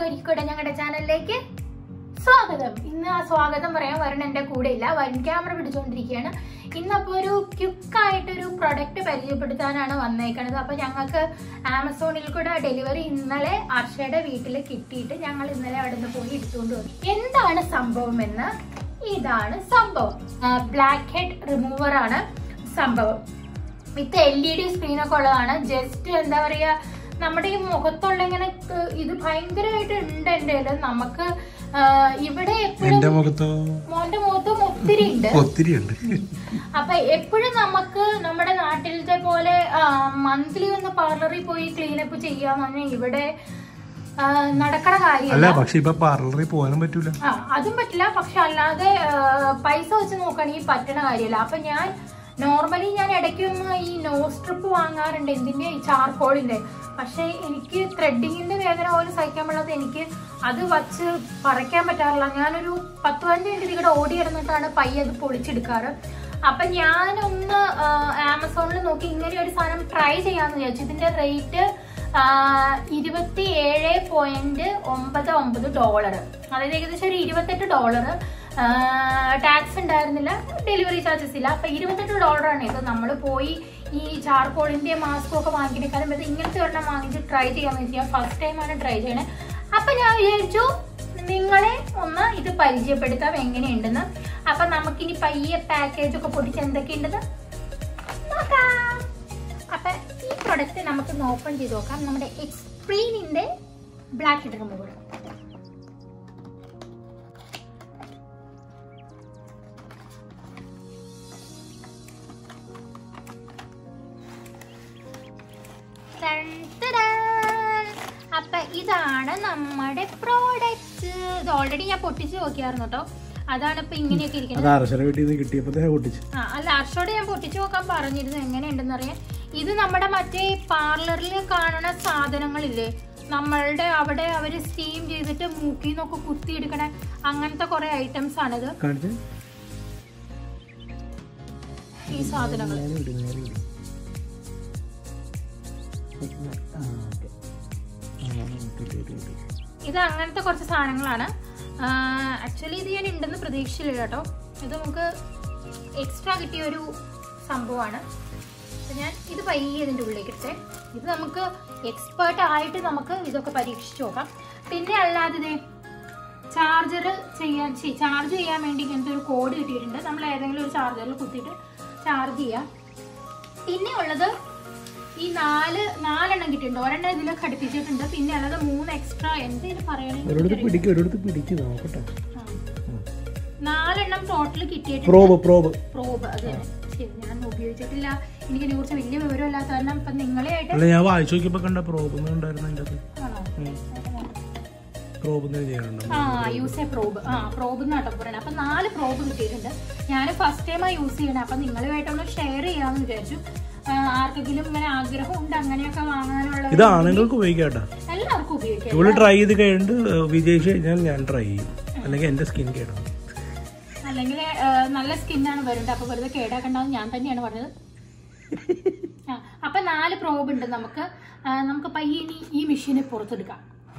എല്ലാവർക്കും ഒരിക്കലും ഞങ്ങളുടെ ചാനലിലേക്ക് സ്വാഗതം ഇന്ന് ആ സ്വാഗതം പറയാൻ വരണം എന്റെ കൂടെ ഇല്ല വൻ ക്യാമറ പിടിച്ചുകൊണ്ടിരിക്കുകയാണ് ഇന്നപ്പോ ഒരു ക്യുക്കായിട്ടൊരു പ്രൊഡക്റ്റ് പരിചയപ്പെടുത്താനാണ് വന്നേക്കണത് അപ്പൊ ഞങ്ങൾക്ക് ആമസോണിൽ കൂടെ ഡെലിവറി ഇന്നലെ അർഷയുടെ വീട്ടിൽ കിട്ടിയിട്ട് ഞങ്ങൾ ഇന്നലെ അവിടെ നിന്ന് പോയി എടുത്തുകൊണ്ട് വന്നു എന്താണ് സംഭവം എന്ന് ഇതാണ് സംഭവം ബ്ലാക്ക് ഹെഡ് റിമൂവർ ആണ് സംഭവം വിത്ത് എൽ ഇ ഡി സ്ക്രീനൊക്കെ ഉള്ളതാണ് ജസ്റ്റ് എന്താ പറയാ നമ്മുടെ ഈ മുഖത്തുള്ള ഇങ്ങനെ ഏർ ഇത് ഭയങ്കരമായിട്ട് ഉണ്ട് എന്റെ കയ്യില്. നമുക്ക് ആഹ് ഇവിടെ എപ്പോഴും എന്റെ മുഖത്തോ മോന്റെ മുഖത്തും ഒത്തിരി ഉണ്ട് ഒത്തിരി ഉണ്ട് അപ്പൊ എപ്പോഴും നമുക്ക് നമ്മുടെ നാട്ടിലത്തെ പോലെ മന്ത്ലി ഒന്ന് പാർലറിൽ പോയി ക്ലീനപ്പ് ചെയ്യാന്ന് പറഞ്ഞാൽ ഇവിടെ ആ, നടക്കണ അല്ല കാര്യമല്ല പക്ഷെ ഇപ്പൊ പാർലറിൽ പോകാനും പറ്റൂല ആ അതും പറ്റില്ല പക്ഷെ അല്ലാതെ ആ, പൈസ വെച്ച് നോക്കുകയാണെങ്കിൽ പറ്റണ കാര്യമല്ല അപ്പൊ ഞാൻ നോർമലി ഞാൻ ഇടയ്ക്കൊന്ന് ഈ നോ സ്ട്രിപ്പ് വാങ്ങാറുണ്ട് എന്തിന്റെ ഈ ചാർക്കോളിന്റെ പക്ഷെ എനിക്ക് ത്രെഡിങ്ങിന്റെ വേദന പോലും സഹിക്കാൻ പറ്റാത്ത എനിക്ക് അത് വച്ച് പറിക്കാൻ പറ്റാറില്ല ഞാനൊരു പത്ത് പതിനഞ്ച് മിനിറ്റ് ഇതിവിടെ ഓടി കിടന്നിട്ടാണ് പയ്യെ അത് പൊളിച്ചെടുക്കാറ് അപ്പൊ ഞാനൊന്ന് ആമസോണിൽ നോക്കി ഇങ്ങനെ ഒരു സാധനം ട്രൈ ചെയ്യാന്ന് വിചാരിച്ചു ഇതിന്റെ റേറ്റ് ഇരുപത്തി ഏഴ് പോയിന്റ് ഒമ്പത് ഒമ്പത് ഡോളർ അതായത് ഏകദേശം ഒരു ഇരുപത്തെട്ട് ഡോളർ ടാക്സ് ഉണ്ടായിരുന്നില്ല ഡെലിവറി ചാർജസ് ഇല്ല അപ്പൊ ഇരുപത്തെട്ട് ഡോളറാണ് ഇത് നമ്മൾ പോയി ഈ ചാർക്കോളിന്റെ മാസ്കും ഒക്കെ വാങ്ങിക്കുന്നേക്കാളും ഇത് ഇങ്ങനത്തെ ഒരെണ്ണം വാങ്ങിച്ച് ട്രൈ ചെയ്യാന്ന് വെച്ചാൽ ഫസ്റ്റ് ടൈമാണ് ട്രൈ ചെയ്യണേ അപ്പൊ ഞാൻ വിചാരിച്ചു നിങ്ങളെ ഒന്ന് ഇത് പരിചയപ്പെടുത്താം എങ്ങനെയുണ്ടെന്ന് അപ്പൊ നമുക്കിനി പയ്യെ പാക്കേജ് ഒക്കെ പൊട്ടിച്ച് എന്തൊക്കെയുണ്ടെന്ന് നോക്കാം അപ്പൊ ഈ പ്രൊഡക്റ്റ് നമുക്ക് ഓപ്പൺ ചെയ്ത് നോക്കാം നമ്മുടെ എക്സ്പ്രീനിന്റെ ബ്ലാക്ക് ഹെഡ് റിമൂവർ അപ്പൊ ഇതാണ് നമ്മുടെ പ്രോഡക്റ്റ് ഇത് ഓൾറെഡി ഞാൻ പൊട്ടിച്ച് നോക്കിയായിരുന്നു കേട്ടോ അതാണ് ഇപ്പൊ ഇങ്ങനെയൊക്കെ ഇരിക്കുന്നത് അത് അരശര വീട്ടിൽ നിന്ന് കിട്ടിയപ്പോ ദേ പൊട്ടിച്ച് ആ അല്ല അർഷോട് ഞാൻ പൊട്ടിച്ചു നോക്കാൻ പറഞ്ഞിരുന്നു എങ്ങനെയുണ്ടെന്ന് അറിയാൻ ഇത് നമ്മുടെ മറ്റേ പാർലറിൽ കാണുന്ന സാധനങ്ങളില്ലേ നമ്മളുടെ അവിടെ അവര് സ്റ്റീം ചെയ്തിട്ട് മൂക്കിൽ നിന്നൊക്കെ കുത്തിയെടുക്കണ അങ്ങനത്തെ കുറെ ഐറ്റംസ് ആണിത് കാണിച്ച് ഈ സാധനങ്ങൾ നേരെ വിട്, നേരെ വിട്. ആ, ഓക്കേ. ആ, ഇട്ട് ഇട്ട് ഇട്ട്. ഇത് അങ്ങനത്തെ കുറച്ച് സാധനങ്ങളാണ് ആക്ച്വലി ഇത് ഞാൻ ഉണ്ടെന്ന് പ്രതീക്ഷിച്ചില്ല കേട്ടോ ഇത് നമുക്ക് എക്സ്ട്രാ കിട്ടിയ ഒരു സംഭവമാണ് അപ്പൊ ഞാൻ ഇത് പയ്യെ ഇതിൻ്റെ ഉള്ളിലേക്ക് ഇട്ടേ ഇത് നമുക്ക് എക്സ്പേർട്ട് ആയിട്ട് നമുക്ക് ഇതൊക്കെ പരീക്ഷിച്ച് നോക്കാം പിന്നെ അല്ലാതെ ഇതേ ചാർജർ ചെയ്യാൻ ചാർജ് ചെയ്യാൻ വേണ്ടി ഇങ്ങനത്തെ ഒരു കോഡ് കിട്ടിയിട്ടുണ്ട് നമ്മൾ ഏതെങ്കിലും ഒരു ചാർജറിൽ കുത്തിയിട്ട് ചാർജ് ചെയ്യാം പിന്നെ ഉള്ളത് ഈ നാല് നാലെണ്ണം കിട്ടിയിട്ടുണ്ട് ഒരെണ്ണം ഇതിൽ ഘടിപ്പിച്ചിട്ടുണ്ട് പിന്നെ അല്ലാതെ മൂന്ന് എക്സ്ട്രാ എന്തേലും പറയണേ ഒരിടത്ത് പിടിക്കും ഒരിടത്ത് പിടിക്കും നോക്കട്ടെ ആ. നാലെണ്ണം ടോട്ടൽ കിട്ടിയിട്ടുണ്ട് പ്രോബ് പ്രോബ് പ്രോബ് അത് തന്നെ ശരി ഞാൻ ഉപയോഗിച്ചിട്ടില്ല എനിക്ക് ഇതിനെ കുറിച്ച് വലിയ വിവരമില്ലാത്ത കാരണം ഇപ്പൊ നിങ്ങളെ ആയിട്ട് അല്ല ഞാൻ വായിച്ചു നോക്കിയപ്പോ കണ്ട പ്രോബ് ഉണ്ടായിരുന്നു അതിന്റെ അത് ആണോ പ്രോബ് ചെയ്യാനുണ്ട് ആ യൂസ് എ പ്രോബ് ആ പ്രോബ് എന്നാട്ടോ പറയണത് അപ്പൊ നാല് പ്രോബ് കിട്ടിയിട്ടുണ്ട് ഞാൻ ഫസ്റ്റ് ടൈമാ യൂസ് ചെയ്യണേ അപ്പൊ നിങ്ങളുമായിട്ടൊന്ന് ഷെയർ ചെയ്യാന്ന് വിചാരിച്ചു ആ, ആർക്കെങ്കിലും ഇങ്ങനെ ആഗ്രഹം ഉണ്ട് അങ്ങനെയൊക്കെ വാങ്ങാനുള്ള ഇത് ആണുങ്ങൾക്ക് ഉപയോഗിക്കാട്ടാ എല്ലാവർക്കും ഉപയോഗിക്കാം ഇവള് ട്രൈ ചെയ്ത് കഴിഞ്ഞിട്ട് വിജയിച്ചു കഴിഞ്ഞാൽ ഞാൻ ട്രൈ ചെയ്യും അല്ലെങ്കിൽ എന്റെ സ്കിൻ കേടാ അല്ലെങ്കിൽ നല്ല സ്കിന്നാണ് വരുന്നത് അപ്പൊ വെറുതെ കേടാക്കണ്ടെന്ന് ഞാൻ തന്നെയാണ് പറഞ്ഞത് ആ, അപ്പൊ നാല് പ്രോബ് ഉണ്ട് നമുക്ക് ആ, നമുക്ക് പയ്യെ ഇനി ഈ മെഷീനെ പുറത്തെടുക്കാം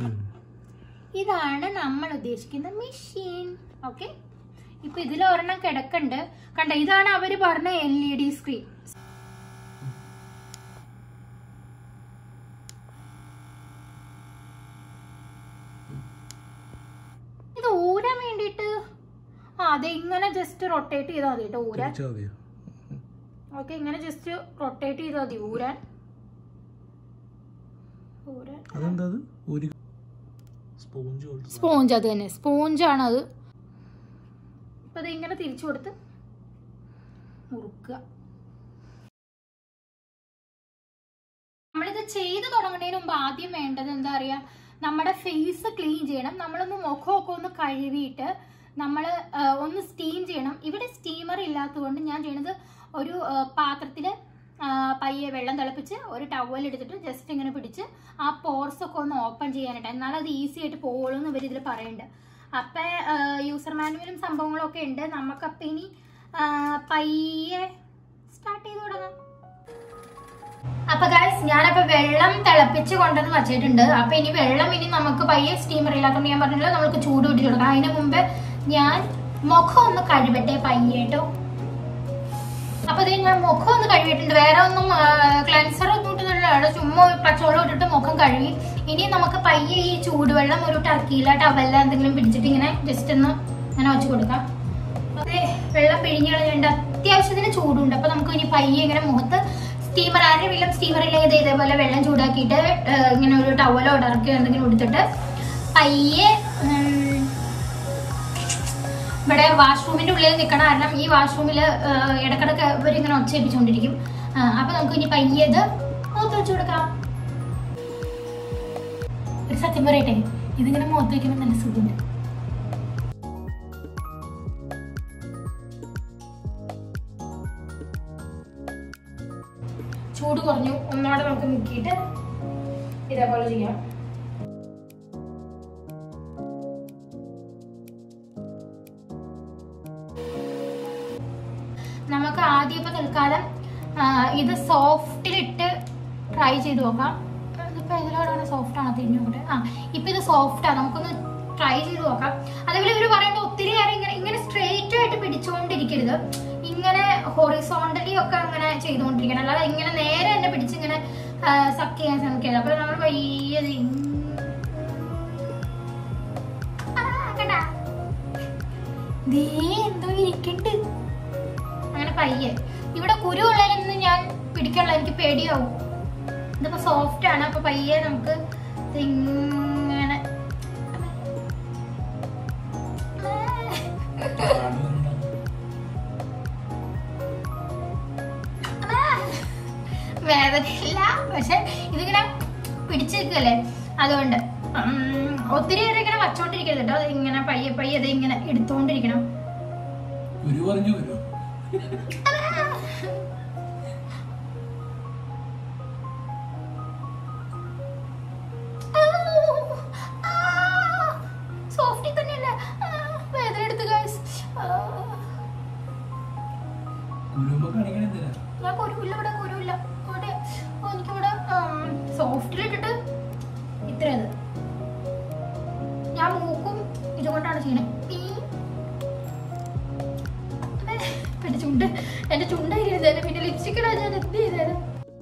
ഇതാണ് നമ്മൾ ഉദ്ദേശിക്കുന്ന മെഷീൻ ഓക്കെ ഇപ്പൊ ഇതിൽ ഒരെണ്ണം കിടക്കുന്നുണ്ട് കണ്ട ഇതാണ് അവര് പറഞ്ഞ എൽ ഇ ഡി സ്ക്രീൻ ഇത് ഊരാൻ വേണ്ടിയിട്ട് ആ അതെ ഇങ്ങനെ ജസ്റ്റ് റൊട്ടേറ്റ് ചെയ്താൽ മതി കേട്ടോ ഊരാൻ തിരിച്ചാ മതിയോ ഓക്കെ ഇങ്ങനെ ജസ്റ്റ് റൊട്ടേറ്റ് ചെയ്താൽ മതി ഊരാൻ ഊരാൻ അതെന്താ അത് ഒരു സ്പോഞ്ച് പോലത്തെ സ്പോഞ്ച് അത് തന്നെ സ്പോഞ്ചാണ് അത് അപ്പൊ അത് ഇങ്ങനെ തിരിച്ചു കൊടുത്ത് മുറുക്കുക നമ്മളിത് ചെയ്ത് തുടങ്ങുന്നതിന് മുമ്പ് ആദ്യം വേണ്ടത് എന്താ പറയാ നമ്മുടെ ഫേസ് ക്ലീൻ ചെയ്യണം നമ്മളൊന്ന് മുഖമൊക്കെ ഒന്ന് കഴുകിയിട്ട് നമ്മൾ ഒന്ന് സ്റ്റീം ചെയ്യണം ഇവിടെ സ്റ്റീമർ ഇല്ലാത്തതുകൊണ്ട് ഞാൻ ചെയ്യണത് ഒരു പാത്രത്തിൽ പയ്യെ വെള്ളം തിളപ്പിച്ച് ഒരു ടവൽ എടുത്തിട്ട് ജസ്റ്റ് ഇങ്ങനെ പിടിച്ച് ആ പോർസ് ഒക്കെ ഒന്ന് ഓപ്പൺ ചെയ്യാനായിട്ട് എന്നാൽ അത് ഈസി ആയിട്ട് പോകുള്ളൂ എന്ന് ഇവർ ഇതിൽ പറയുന്നുണ്ട് അപ്പം യൂസർ മാനുവലും സംഭവങ്ങളും ഒക്കെ ഉണ്ട് നമുക്കപ്പം ഇനി ആ, പയ്യെ സ്റ്റാർട്ട് ചെയ്ത് തുടങ്ങാം അപ്പൊ ഗൈസ് ഞാനപ്പോ വെള്ളം തിളപ്പിച്ച് കൊണ്ടുവന്ന് വെച്ചിട്ടുണ്ട് അപ്പൊ ഇനി വെള്ളം ഇനി നമുക്ക് പയ്യെ സ്റ്റീമർ ഇല്ലാത്തോണ്ട് ഞാൻ പറഞ്ഞല്ലോ നമുക്ക് ചൂട് പിടിച്ചു കൊടുക്കാം അതിന് മുമ്പ് ഞാൻ മുഖം ഒന്ന് കഴുകട്ടെ പയ്യെ കേട്ടോ അപ്പൊ ഇത് ഞാൻ മുഖം ഒന്ന് കഴുകിയിട്ടുണ്ട് വേറെ ഒന്നും ക്ലൻസർ ഒന്നും ഇട്ടില്ല അവിടെ ചുമ്മാ ഒരു പച്ചവെള്ളം ഇട്ടിട്ട് മുഖം കഴുകി ഇനി നമുക്ക് പയ്യെ ഈ ചൂടുവെള്ളം ഒരു ടർക്കിയില ടവല്ല എന്തെങ്കിലും പിടിച്ചിട്ട് ഇങ്ങനെ ജസ്റ്റ് ഒന്ന് ഇങ്ങനെ വെച്ച് കൊടുക്കാം അതെ വെള്ളം പിഴിഞ്ഞ് കളയുണ്ട് അത്യാവശ്യത്തിന് ചൂടുണ്ട് അപ്പൊ നമുക്ക് ഇനി പയ്യെ ഇങ്ങനെ മുഖത്ത് സ്റ്റീമർ ആരെങ്കിലും സ്റ്റീമറിൽ ചെയ്ത് ഇതേപോലെ വെള്ളം ചൂടാക്കിയിട്ട് ഏഹ്, ഇങ്ങനെ ഒരു ടവലോ ടർക്കിയോ എന്തെങ്കിലും എടുത്തിട്ട് പയ്യെ ഉം, ഇവിടെ വാഷ്റൂമിന്റെ ഉള്ളിൽ നിൽക്കണ കാരണം ഈ വാഷ്റൂമിൽ ഇടക്കിടക്ക് ഇവരിങ്ങനെ ഒച്ചയിപ്പിച്ചുകൊണ്ടിരിക്കും ആ, അപ്പൊ നമുക്ക് ഇനി പയ്യെ ഇത് മുഖത്ത് വെച്ച് കൊടുക്കാം ഒരു സത്യം പറയട്ടെ ഇതിങ്ങനെ മുഖത്ത് വയ്ക്കുമ്പോൾ നല്ല സുഖമുണ്ട് ചൂട് കുറഞ്ഞു ഒന്നോടെ നമുക്ക് മുക്കിയിട്ട് ഇതേപോലെ ചെയ്യാം നമുക്ക് ആദ്യം ഇപ്പൊ തൽക്കാലം ആ, ഇത് സോഫ്റ്റിലിട്ട് ട്രൈ ചെയ്ത് നോക്കാം ഇതിപ്പോ ഇതിലോടാണ് സോഫ്റ്റ് ആണ് തിരിഞ്ഞു നോക്കട്ടെ ആ ഇപ്പൊ ഇത് സോഫ്റ്റ് ആണ് നമുക്കൊന്ന് ട്രൈ ചെയ്ത് നോക്കാം അതേപോലെ ഇവര് പറയേണ്ട ഒത്തിരി നേരം ഇങ്ങനെ ഇങ്ങനെ സ്ട്രെയിറ്റ് ആയിട്ട് പിടിച്ചുകൊണ്ടിരിക്കരുത് ഇങ്ങനെ ഹൊറിസോണ്ടലി ഒക്കെ അങ്ങനെ ചെയ്തുകൊണ്ടിരിക്കണം അല്ലാതെ ഇങ്ങനെ നേരെ തന്നെ പിടിച്ച് ഇങ്ങനെ സക്ക് ചെയ്യാൻ ശ്രമിക്കരുത് അപ്പൊ നമ്മൾ പയ്യെ ഇത് ഇങ്- ആ, കണ്ടാ? ദേ എന്തോ ഇരിക്കണ്ട് അങ്ങനെ പയ്യെ ഇവിടെ കുരു ഉള്ളതിലൊന്നും ഞാൻ പിടിക്കാനുള്ള എനിക്ക് പേടിയാവും ഇതിപ്പോ സോഫ്റ്റ് ആണ് അപ്പൊ പയ്യെ നമുക്ക് ഇതിങ്ങനെ വേദനയില്ല പക്ഷെ ഇതിങ്ങനെ പിടിച്ചു നിൽക്കല്ലേ അതുകൊണ്ട് ഉം, ഒത്തിരി നേരം ഇങ്ങനെ വച്ചോണ്ടിരിക്കരുത് കേട്ടോ ഇങ്ങനെ പയ്യെ പയ്യെ ഇത് ഇങ്ങനെ എടുത്തോണ്ടിരിക്കണം ഒരു പറഞ്ഞു വരും സോഫ്റ്റി തന്നെയല്ലേ ആ, വേദന എടുത്ത് ഗൈസ് കുരുമ്പോ കാണിക്കണ എന്തിനാ ഞാൻ കുരുവില്ല ഇവിടെ കുരുവില്ല ഇവിടെ ഓ, എനിക്കിവിടെ സോഫ്റ്റിലിട്ടിട്ട് ഇത്രയത് ഞാൻ മൂക്കും ഇതുകൊണ്ടാണ് ചെയ്യണേ പീ. അതെ, പിന്നെ ചുണ്ട് എന്റെ ചുണ്ട് ചെയ്തേനെ പിന്നെ ലിപ്സ്റ്റിക് ഇടാൻ ഞാൻ എന്ത് ചെയ്തേനെ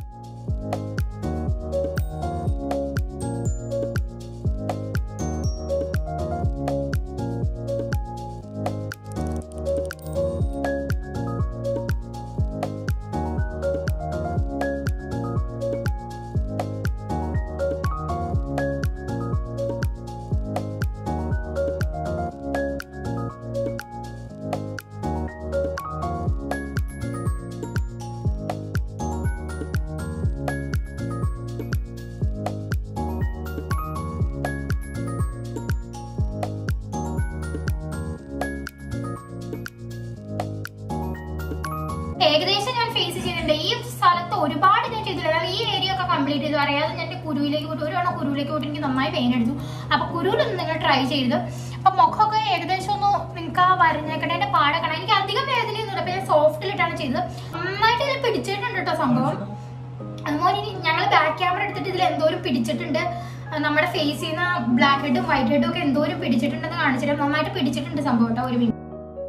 ഏകദേശം ഞാൻ ഫേസ് ചെയ്തിട്ടുണ്ട് ഈ സ്ഥലത്ത് ഒരുപാട് ഞാൻ ചെയ്തില്ല അതായത് ഈ ഏരിയ ഒക്കെ കംപ്ലീറ്റ് ചെയ്തു അറിയാതെ ഞാൻ കുരുവിലേക്ക് പോയിട്ട് ഒരു തവണ കുരുവിലേക്ക് പോയിട്ട് എനിക്ക് നന്നായി പെയിൻ എടുത്തു അപ്പൊ കുരുവിലൊന്ന് നിങ്ങൾ ട്രൈ ചെയ്ത് അപ്പൊ മുഖമൊക്കെ ഏകദേശം ഒന്ന് നിങ്ങൾക്ക് ആ വരഞ്ഞേക്കണേന്റെ പാടക്കണം എനിക്ക് അധികം വേദനയൊന്നുമില്ല അപ്പൊ ഞാൻ സോഫ്റ്റിലിട്ടാണ് ചെയ്തത് നന്നായിട്ട് ഇതിൽ പിടിച്ചിട്ടുണ്ട് കേട്ടോ സംഭവം അതുപോലെ ഇനി ഞങ്ങൾ ബാക്ക് ക്യാമറ എടുത്തിട്ട് ഇതിൽ എന്തോരം പിടിച്ചിട്ടുണ്ട് ആ, നമ്മുടെ ഫേസിൽ നിന്ന് ബ്ലാക്ക് ഹെഡും വൈറ്റ് ഹെഡും ഒക്കെ എന്തോരം പിടിച്ചിട്ടുണ്ടെന്ന് കാണിച്ചിട്ട് നന്നായിട്ട് പിടിച്ചിട്ടുണ്ട് സംഭവം കേട്ടോ ഒരു മിനിറ്റ്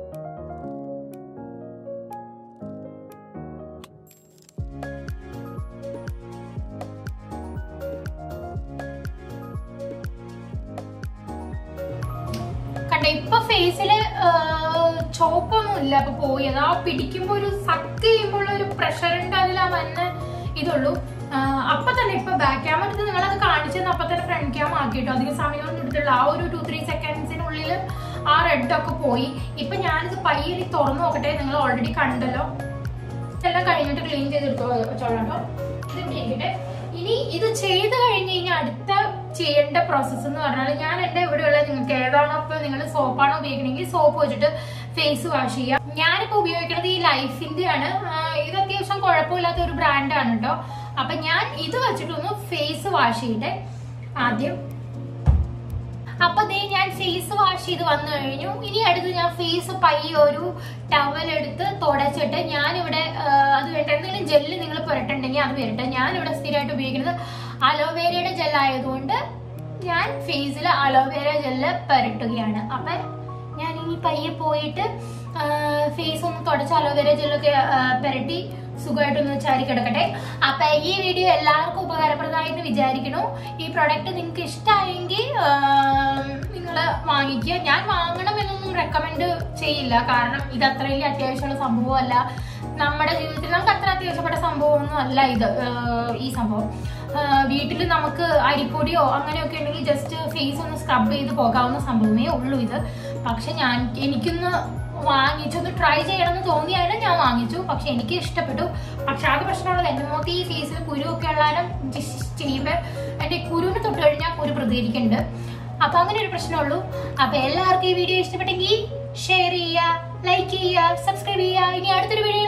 കണ്ട ഇപ്പൊ ഫേസില് ചോപ്പൊന്നും ഇല്ല അപ്പൊ പോയി അത് ആ പിടിക്കുമ്പോ ഒരു സക്ക് ചെയ്യുമ്പോൾ ഒരു പ്രഷർ ഉണ്ട് അതിൽ ആ വന്ന ഇതുള്ളൂ ആ, അപ്പൊ തന്നെ ഇപ്പൊ ബാക്ക് ക്യാമറ എടുത്ത് നിങ്ങൾ അത് കാണിച്ചെന്ന് അപ്പൊ തന്നെ ഫ്രണ്ട് ക്യാം ആക്കിട്ടോ അധികം സമയമൊന്നും എടുത്തില്ല ആ ഒരു ടു ത്രീ സെക്കൻഡ്സിനുള്ളിൽ ആ റെഡ് ഒക്കെ പോയി ഇപ്പൊ ഞാനിത് പയ്യെ തുറന്നു നോക്കട്ടെ നിങ്ങൾ ഓൾറെഡി കണ്ടല്ലോ എല്ലാം കഴിഞ്ഞിട്ട് ക്ലീൻ ചെയ്തെടുത്തോ വെച്ചോളാം കേട്ടോ ഇത് ഇവിടെ ഇരിക്കട്ടെ ഇനി ഇത് ചെയ്ത് കഴിഞ്ഞ് കഴിഞ്ഞാൽ അടുത്ത ചെയ്യേണ്ട പ്രോസസ്സ് എന്ന് പറഞ്ഞാൽ ഞാൻ എന്റെ ഇവിടെയുള്ള നിങ്ങൾക്ക് ഏതാണോ ഇപ്പൊ നിങ്ങൾ സോപ്പാണോ ഉപയോഗിക്കണമെങ്കിൽ സോപ്പ് വെച്ചിട്ട് ഫേസ് വാഷ് ചെയ്യുക ഞാനിപ്പോ ഉപയോഗിക്കുന്നത് ഈ ലൈഫിന്റെ ആണ് ആ, ഇത് അത്യാവശ്യം കുഴപ്പമില്ലാത്ത ഒരു ബ്രാൻഡാണ് കേട്ടോ അപ്പൊ ഞാൻ ഇത് വെച്ചിട്ടൊന്ന് ഫേസ് വാഷ് ചെയ്യട്ടെ ആദ്യം അപ്പൊ ദേ ഞാൻ ഫേസ് വാഷ് ചെയ്ത് വന്നു കഴിഞ്ഞു ഇനി അടുത്ത് ഞാൻ ഫേസ് പയ്യെ ഒരു ടവൽ എടുത്ത് തുടച്ചിട്ട് ഞാനിവിടെ ആ, അത് വേണ്ട എന്തെങ്കിലും ജെല്ല് നിങ്ങൾ പുരട്ടുണ്ടെങ്കിൽ അത് വരട്ടെ ഞാനിവിടെ സ്ഥിരമായിട്ട് ഉപയോഗിക്കുന്നത് അലോവേരയുടെ ജെൽ ആയതുകൊണ്ട് ഞാൻ ഫേസിൽ അലോവേര ജെല്ല് പുരട്ടുകയാണ് അപ്പൊ ഞാൻ ഇനി പയ്യെ പോയിട്ട് ഫേസ് ഒന്ന് തുടച്ച് അലോവേര ജെല്ലൊക്കെ പുരട്ടി സുഖമായിട്ടൊന്ന് ചാരി കിടക്കട്ടെ അപ്പൊ ഈ വീഡിയോ എല്ലാവർക്കും ഉപകാരപ്രദമായെന്ന് വിചാരിക്കണു ഈ പ്രൊഡക്റ്റ് നിങ്ങൾക്ക് ഇഷ്ടമായെങ്കിൽ നിങ്ങൾ വാങ്ങിക്കുക ഞാൻ വാങ്ങണം എന്നൊന്നും റെക്കമെൻഡ് ചെയ്യില്ല കാരണം ഇത് അത്ര വലിയ അത്യാവശ്യമുള്ള സംഭവമല്ല നമ്മുടെ ജീവിതത്തിൽ നമുക്ക് അത്ര അത്യാവശ്യപ്പെട്ട സംഭവമൊന്നും അല്ല ഇത് ആഹ് ഈ സംഭവം വീട്ടിൽ നമുക്ക് അരിപ്പൊടിയോ അങ്ങനെയൊക്കെ ഉണ്ടെങ്കിൽ ജസ്റ്റ് ഫേസ് ഒന്ന് സ്ക്രബ് ചെയ്ത് പോകാവുന്ന സംഭവമേ ഉള്ളൂ ഇത് പക്ഷെ ഞാൻ എനിക്കൊന്ന് വാങ്ങിച്ചൊന്ന് ട്രൈ ചെയ്യണമെന്ന് തോന്നിയാണ് ഞാൻ വാങ്ങിച്ചു പക്ഷെ എനിക്ക് ഇഷ്ടപ്പെട്ടു പക്ഷെ ആകെ പ്രശ്നമുള്ളത് എൻ്റെ മുഖത്ത് ഈ ഫേസിൽ കുരുവൊക്കെ ഉള്ളാലും ചെയ്യുമ്പോൾ എൻ്റെ കുരുവിന് തൊട്ട് കഴിഞ്ഞാൽ കുരു പ്രതികരിക്കുന്നുണ്ട് അപ്പൊ അങ്ങനെ ഒരു പ്രശ്നമുള്ളൂ അപ്പൊ എല്ലാവർക്കും ഈ വീഡിയോ ഇഷ്ടപ്പെട്ടെങ്കിൽ ഷെയർ ചെയ്യുക ലൈക്ക് ചെയ്യുക സബ്സ്ക്രൈബ് ചെയ്യുക ഇനി അടുത്തൊരു വീഡിയോ